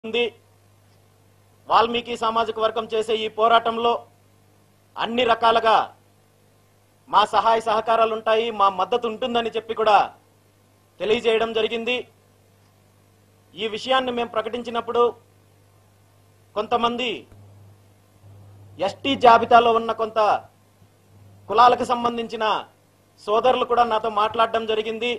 ఉంది వాల్మీకి సామాజిక వర్గం చేసే ఈ పోరాటంలో అన్ని రకాలుగా మా సహాయ సహకారాలు ఉంటాయి మా మద్దతు ఉంటుందని చెప్పి కూడా తెలియజేయడం జరిగింది ఈ విషయాన్ని మేము ప్రకటించినప్పుడు కొంతమంది ఎస్టీ జాబితాలో ఉన్న కొంత కులాలకు సంబంధించిన సోదరులు కూడా నాతో మాట్లాడడం జరిగింది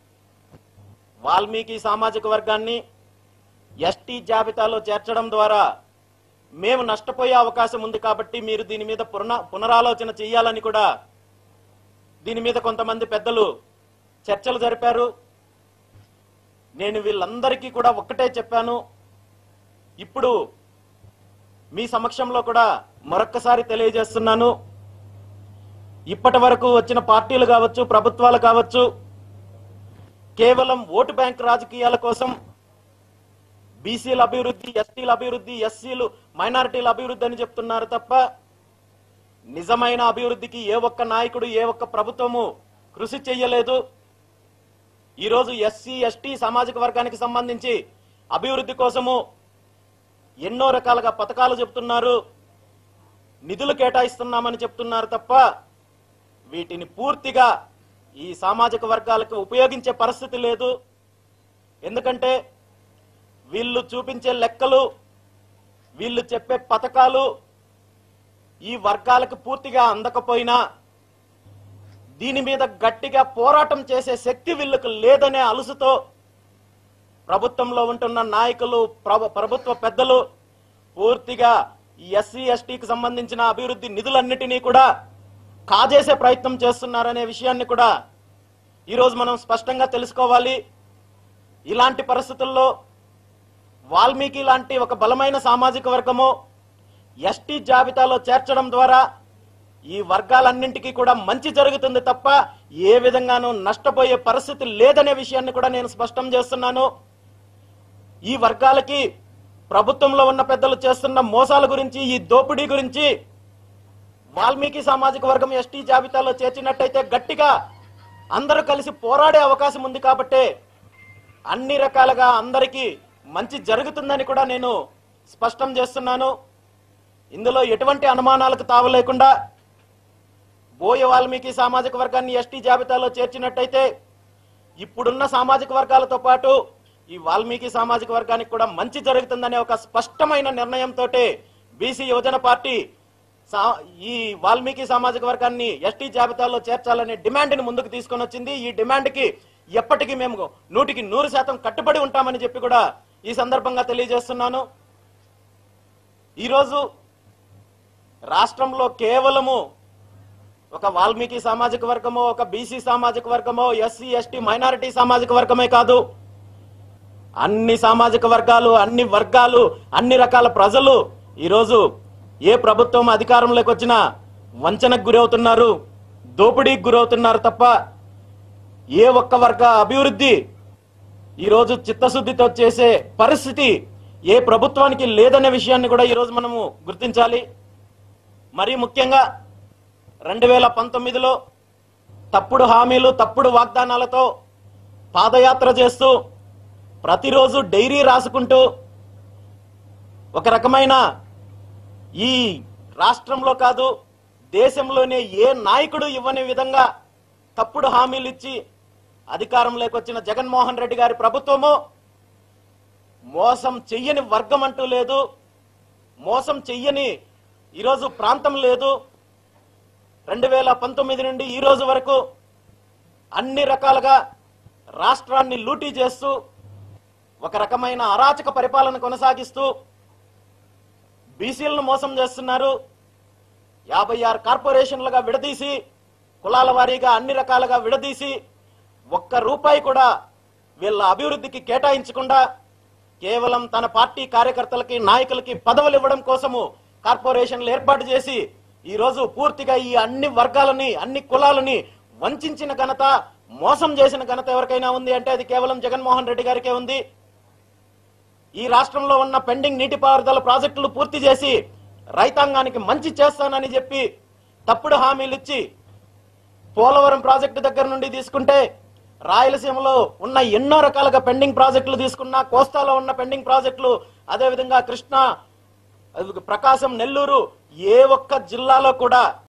వాల్మీకి సామాజిక వర్గాన్ని ఎస్టీ జాబితాలో చేర్చడం ద్వారా మేము నష్టపోయే అవకాశం ఉంది కాబట్టి మీరు దీని మీద పునః పునరాలోచన చేయాలని కూడా దీని మీద కొంతమంది పెద్దలు చర్చలు జరిపారు నేను వీళ్ళందరికీ కూడా ఒక్కటే చెప్పాను ఇప్పుడు మీ సమక్షంలో కూడా మరొక్కసారి తెలియజేస్తున్నాను ఇప్పటి వరకు వచ్చిన పార్టీలు కావచ్చు ప్రభుత్వాలు కావచ్చు కేవలం ఓటు బ్యాంక్ రాజకీయాల కోసం బీసీల అభివృద్ధి ఎస్టీల అభివృద్ధి ఎస్సీలు మైనారిటీల అభివృద్ధి అని చెప్తున్నారు తప్ప నిజమైన అభివృద్ధికి ఏ ఒక్క నాయకుడు ఏ ఒక్క ప్రభుత్వము కృషి చెయ్యలేదు ఈరోజు ఎస్సీ ఎస్టీ సామాజిక వర్గానికి సంబంధించి అభివృద్ధి కోసము ఎన్నో రకాలుగా పథకాలు చెప్తున్నారు నిధులు కేటాయిస్తున్నామని చెప్తున్నారు తప్ప వీటిని పూర్తిగా ఈ సామాజిక వర్గాలకు ఉపయోగించే పరిస్థితి లేదు ఎందుకంటే వీళ్ళు చూపించే లెక్కలు వీళ్ళు చెప్పే పథకాలు ఈ వర్గాలకు పూర్తిగా అందకపోయినా దీని మీద గట్టిగా పోరాటం చేసే శక్తి వీళ్ళకు లేదనే అలుసుతో ప్రభుత్వంలో ఉంటున్న నాయకులు ప్రభ- ప్రభుత్వ పెద్దలు పూర్తిగా ఈ ఎస్సీ ఎస్టీకి సంబంధించిన అభివృద్ధి నిధులన్నిటినీ కూడా కాజేసే ప్రయత్నం చేస్తున్నారనే విషయాన్ని కూడా ఈరోజు మనం స్పష్టంగా తెలుసుకోవాలి ఇలాంటి పరిస్థితుల్లో వాల్మీకి లాంటి ఒక బలమైన సామాజిక వర్గము ఎస్టీ జాబితాలో చేర్చడం ద్వారా ఈ వర్గాలన్నింటికీ కూడా మంచి జరుగుతుంది తప్ప ఏ విధంగానూ నష్టపోయే పరిస్థితి లేదనే విషయాన్ని కూడా నేను స్పష్టం చేస్తున్నాను ఈ వర్గాలకి ప్రభుత్వంలో ఉన్న పెద్దలు చేస్తున్న మోసాల గురించి ఈ దోపిడీ గురించి వాల్మీకి సామాజిక వర్గం ఎస్టీ జాబితాలో చేర్చినట్టయితే గట్టిగా అందరూ కలిసి పోరాడే అవకాశం ఉంది కాబట్టే అన్ని రకాలుగా అందరికీ మంచి జరుగుతుందని కూడా నేను స్పష్టం చేస్తున్నాను ఇందులో ఎటువంటి అనుమానాలకు తావు లేకుండా బోయ వాల్మీకి సామాజిక వర్గాన్ని ఎస్టీ జాబితాలో చేర్చినట్టయితే ఇప్పుడున్న సామాజిక వర్గాలతో పాటు ఈ వాల్మీకి సామాజిక వర్గానికి కూడా మంచి జరుగుతుందనే ఒక స్పష్టమైన నిర్ణయంతో బీసీ యువజన పార్టీ సా- ఈ వాల్మీకి సామాజిక వర్గాన్ని ఎస్టీ జాబితాలో చేర్చాలనే డిమాండ్ని ముందుకు తీసుకొని వచ్చింది ఈ డిమాండ్కి ఎప్పటికీ మేము నూటికి నూరు శాతం కట్టుబడి ఉంటామని చెప్పి కూడా ఈ సందర్భంగా తెలియజేస్తున్నాను ఈరోజు రాష్ట్రంలో కేవలము ఒక వాల్మీకి సామాజిక వర్గమో ఒక బీసీ సామాజిక వర్గమో ఎస్సీ ఎస్టీ మైనారిటీ సామాజిక వర్గమే కాదు అన్ని సామాజిక వర్గాలు అన్ని వర్గాలు అన్ని రకాల ప్రజలు ఈరోజు ఏ ప్రభుత్వం అధికారంలోకి వచ్చినా వంచనకు గురవుతున్నారు దోపిడీకి గురవుతున్నారు తప్ప ఏ ఒక్క వర్గ అభివృద్ధి ఈరోజు చిత్తశుద్ధితో చేసే పరిస్థితి ఏ ప్రభుత్వానికి లేదనే విషయాన్ని కూడా ఈరోజు మనము గుర్తించాలి మరీ ముఖ్యంగా రెండు వేల పంతొమ్మిదిలో తప్పుడు హామీలు తప్పుడు వాగ్దానాలతో పాదయాత్ర చేస్తూ ప్రతిరోజు డైరీ రాసుకుంటూ ఒక రకమైన ఈ రాష్ట్రంలో కాదు దేశంలోనే ఏ నాయకుడు ఇవ్వని విధంగా తప్పుడు హామీలు ఇచ్చి అధికారంలోకి వచ్చిన జగన్మోహన్ రెడ్డి గారి ప్రభుత్వము మోసం చెయ్యని వర్గం అంటూ లేదు మోసం చెయ్యని ఈరోజు ప్రాంతం లేదు రెండు వేల పంతొమ్మిది నుండి ఈ రోజు వరకు అన్ని రకాలుగా రాష్ట్రాన్ని లూటీ చేస్తూ ఒక రకమైన అరాచక పరిపాలన కొనసాగిస్తూ బీసీలను మోసం చేస్తున్నారు యాభై ఆరు కార్పొరేషన్లుగా విడదీసి కులాల వారీగా అన్ని రకాలుగా విడదీసి ఒక్క రూపాయి కూడా వీళ్ళ అభివృద్ధికి కేటాయించకుండా కేవలం తన పార్టీ కార్యకర్తలకి నాయకులకి పదవులు ఇవ్వడం కోసము కార్పొరేషన్లు ఏర్పాటు చేసి ఈ రోజు పూర్తిగా ఈ అన్ని వర్గాలని అన్ని కులాలని వంచిన ఘనత మోసం చేసిన ఘనత ఎవరికైనా ఉంది అంటే అది కేవలం జగన్మోహన్ రెడ్డి గారికే ఉంది ఈ రాష్ట్రంలో ఉన్న పెండింగ్ నీటిపారుదల ప్రాజెక్టులు పూర్తి చేసి రైతాంగానికి మంచి చేస్తానని చెప్పి తప్పుడు హామీలు ఇచ్చి పోలవరం ప్రాజెక్టు దగ్గర నుండి తీసుకుంటే రాయలసీమలో ఉన్న ఎన్నో రకాలుగా పెండింగ్ ప్రాజెక్టులు తీసుకున్నా కోస్తాలో ఉన్న పెండింగ్ ప్రాజెక్టులు అదేవిధంగా కృష్ణా ప్రకాశం నెల్లూరు ఏ ఒక్క జిల్లాలో కూడా